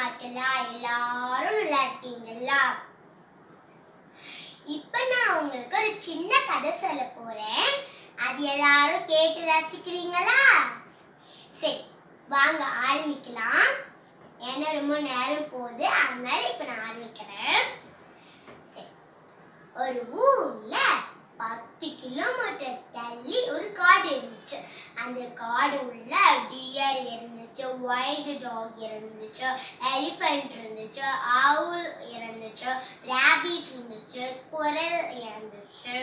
இருக்கலாம் எல்லாரும் நல்லா இருக்கீங்களா இப்ப நான் உங்களுக்கு ஒரு சின்ன கதை சொல்ல போறேன் அது எல்லாரும் கேட்டு ரசிக்கிறீங்களா சரி வாங்க ஆரம்பிக்கலாம் ஏன்னா ரொம்ப நேரம் போகுது அதனால இப்ப நான் ஆரம்பிக்கிறேன் சரி ஒரு ஊர்ல பத்து கிலோமீட்டர் தள்ளி ஒரு காடு இருந்துச்சு அந்த காடு உள்ள டியர் இருந்துச்சு வைல்டு டாக் இருந்துச்சு எலிஃபென்ட் இருந்துச்சு ஆவுல் இருந்துச்சு ரேபிட் இருந்துச்சு ஸ்குரல் இருந்துச்சு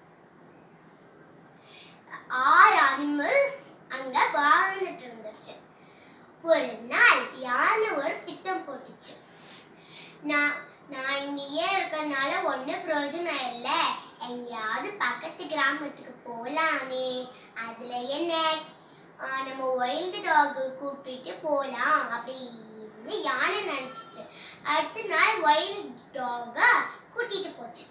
ஆறு அனிமல் அங்க வாழ்ந்துட்டு இருந்துச்சு ஒரு நாள் யானை ஒரு திட்டம் போட்டுச்சு நான் நான் இங்கேயே இருக்கறனால ஒன்றும் பிரயோஜனம் இல்லை எங்கேயாவது பக்கத்து கிராமத்துக்கு போகலாமே அதில் என்ன ஆஹ் நம்ம வைல்டு டாக் கூப்பிட்டு போகலாம் அப்படின்னு யானை நினச்சிச்சு அடுத்த நாள் வைல்டு டாகை கூட்டிட்டு போச்சு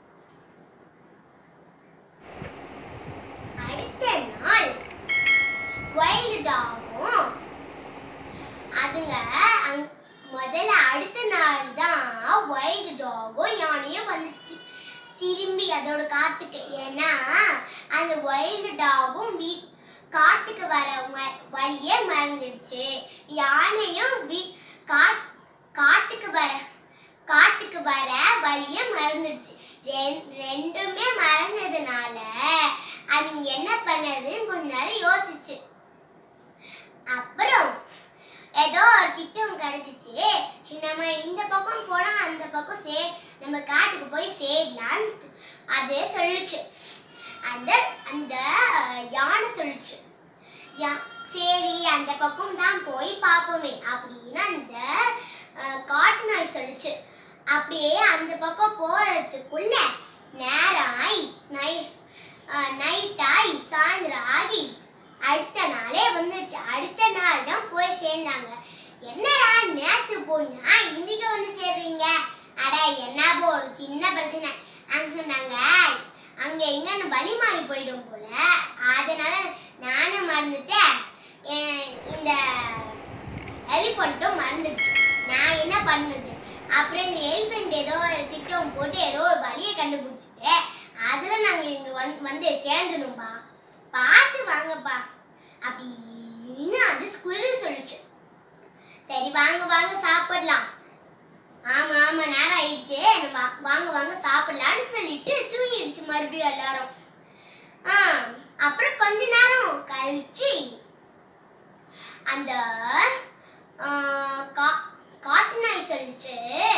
அடுத்த நாள் வைல்டு டாகும் அதுங்க அங்- முதல்ல அடுத்த நாள் தான் வைல்டு டாகும் யானையும் வந்துச்சு திரும்பி அதோட காட்டுக்கு ஏன்னா அந்த வைல்டு டாகும் வீ காட்டுக்கு வர வ- வழியே மறந்துடுச்சு யானையும் வீ காட் காட்டுக்கு வர காட்டுக்கு வர வழியே மறந்துடுச்சு ரெண்- ரெண்டுமே மறந்ததுனால அதுங்க என்ன பண்ணதுன்னு கொஞ்ச நேரம் யோசிச்சு அப்புறம் ஏதோ ஒரு திட்டம் கிடைச்சிச்சு நம்ம இந்த பக்கம் போனா அந்த பக்கம் சே நம்ம காட்டுக்கு போய் சேரலான்னு அது சொல்லுச்சு அந்த அந்த அஹ், யானை சொல்லுச்சு யா- சரி அந்த பக்கம் தான் போய் பார்ப்போமே அப்படின்னு அந்த அஹ், காட்டு நாய் சொல்லுச்சு அப்படியே அந்த பக்கம் போறதுக்குள்ள நேரம் ஆகி நை நைட் ஆகி சாயந்தரம் ஆகி அடுத்த நாளே வந்துடுச்சு அடுத்த நாள் தான் போய் சேர்ந்தாங்க என்னடா நேத்து போனா இன்னைக்கு வந்து சேர்றீங்க அட என்ன போ ஒரு சின்ன பிரச்சனை அங்க சொன்னாங்க அங்க எங்கன்னு வழி மாறி போயிடும் போல அதனால நானும் மறந்துட்டேன் எ- இந்த எலிஃபண்ட்டும் மறந்துடுச்சு நான் என்ன பண்ணுது அப்புறம் இந்த எலிஃபென்ட் ஏதோ ஒரு திட்டம் போட்டு ஏதோ ஒரு வழியை கண்டுபிடிச்சிட்டு அதுல நாங்க இங்க வந்து வந்து சேர்ந்துடும்பா பார்த்து வாங்கப்பா அப்படின்னு அது ஸ்குரில் சொல்லுச்சு சரி வாங்க வாங்க சாப்பிடலாம் ஆமா ஆமா நேரம் ஆயிடுச்சு நம்ம வா- வாங்க வாங்க சாப்பிடலாம்னு சொல்லிட்டு தூங்கிடுச்சு மறுபடியும் எல்லாரும் ஆ அப்புறம் கொஞ்ச நேரம் கழிச்சு அந்த ஆ, கா- காட்டு நாய் சொல்லுச்சு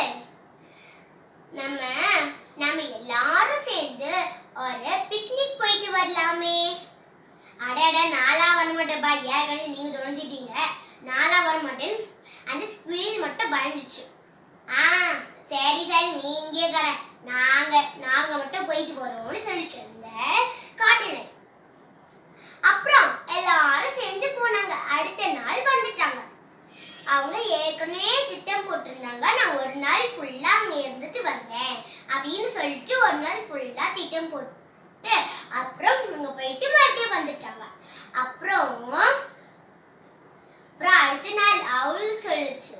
நம்ம நம்ம எல்லாரும் சேர்ந்து ஒரு பிக்னிக் போயிட்டு வரலாமே அடடா நாளா வர மாட்டேப்பா ஏற்கனவே நீங்க தொலைஞ்சிட்டீங்க நாளா வர மாட்டேன் அந்த ஸ்குயில் மட்டும் பயந்துச்சு ஆ சரி சரி நீங்க கடை நாங்க நாங்க மட்டும் போயிட்டு போறோம்னு சொல்லிச்சு அந்த காட்டின அப்புறம் எல்லாரும் சேர்ந்து போனாங்க அடுத்த நாள் வந்துட்டாங்க அவங்க ஏற்கனவே திட்டம் போட்டிருந்தாங்க நான் ஒரு நாள் ஃபுல்லா அங்க இருந்துட்டு வந்தேன் அப்படின்னு சொல்லிட்டு ஒரு நாள் ஃபுல்லா திட்டம் போட்டு அப்புறம் அங்க போயிட்டு மறுபடியும் வந்துட்டாங்க அப்புறம் அப்புறம் அடுத்த நாள் அவள் சொல்லுச்சு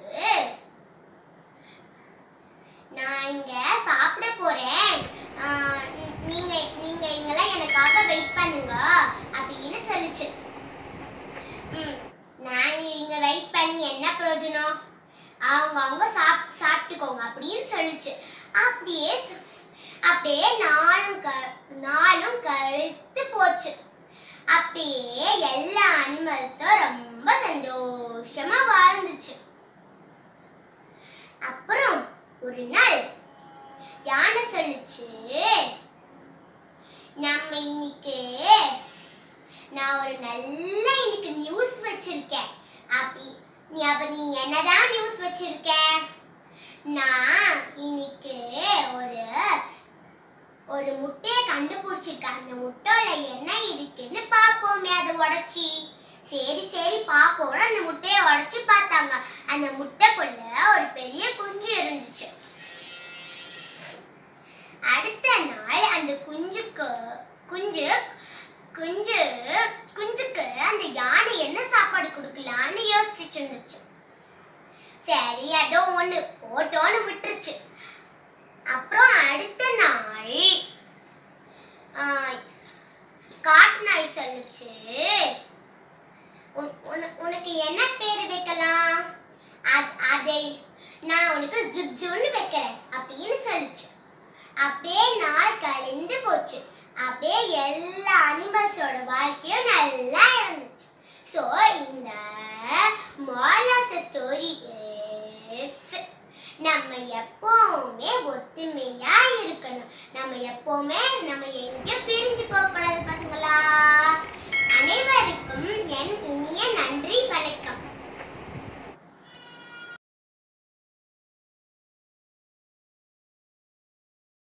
நான் இங்க சாப்பிட போறேன் ஆஹ் நீங்க நீங்க இங்கெல்லாம் எனக்காக வெயிட் பண்ணுங்க அப்படின்னு சொல்லுச்சு ம், நான் இங்க வெயிட் பண்ணி என்ன பிரயோஜனம் அவங்க அவங்க சாப் சாப்பிட்டுக்கோங்க அப்படின்னு சொல்லுச்சு அப்படியே ச- அப்படியே நாளும் க நாளும் கழித்து போச்சு அப்படியே எல்லா அனிமல்ஸும் ரொம்ப சந்தோஷமா வாழ்ந்துச்சு அப்புறம் ஒரு நாள் யானை சொல்லுச்சு நம்ம இன்னைக்கு நான் ஒரு நல்ல இன்னைக்கு நியூஸ் வச்சிருக்கேன் அப்படி நீ அப்ப நீ என்னதான் நியூஸ் வச்சிருக்க நான் இன்னைக்கு ஒரு ஒரு முட்டையை கண்டுபிடிச்சிருக்கேன் அந்த முட்டையில என்ன இருக்குன்னு பாப்போமே அதை உடைச்சி சரி சரி பாப்போம்னு அந்த முட்டையை உடைச்சு பார்த்தாங்க அந்த முட்டைக்குள்ள ஒரு பெரிய குஞ்சு இருந்துச்சு அடுத்த நாள் அந்த குஞ்சுக்கு குஞ்சு குஞ்சு குஞ்சுக்கு அந்த யானை என்ன சாப்பாடு கொடுக்கலான்னு யோசிச்சுட்டு இருந்துச்சு சரி ஏதோ ஒண்ணு போட்டோன்னு விட்டுருச்சு அப்புறம் அடுத்த நாள் ஆஹ், காட்டு நாய் சொல்லுச்சு உன்- உன- உனக்கு என்ன பேர் வைக்கலாம் அத்- அதை நான் உனக்கு ஜிப் ஜுன்னு வைக்கிறேன் அப்படின்னு சொல்லுச்சு அப்படியே நாள் கழிந்து போச்சு அப்படியே எல்லா அனிமல்ஸோட வாழ்க்கையும் நல்லா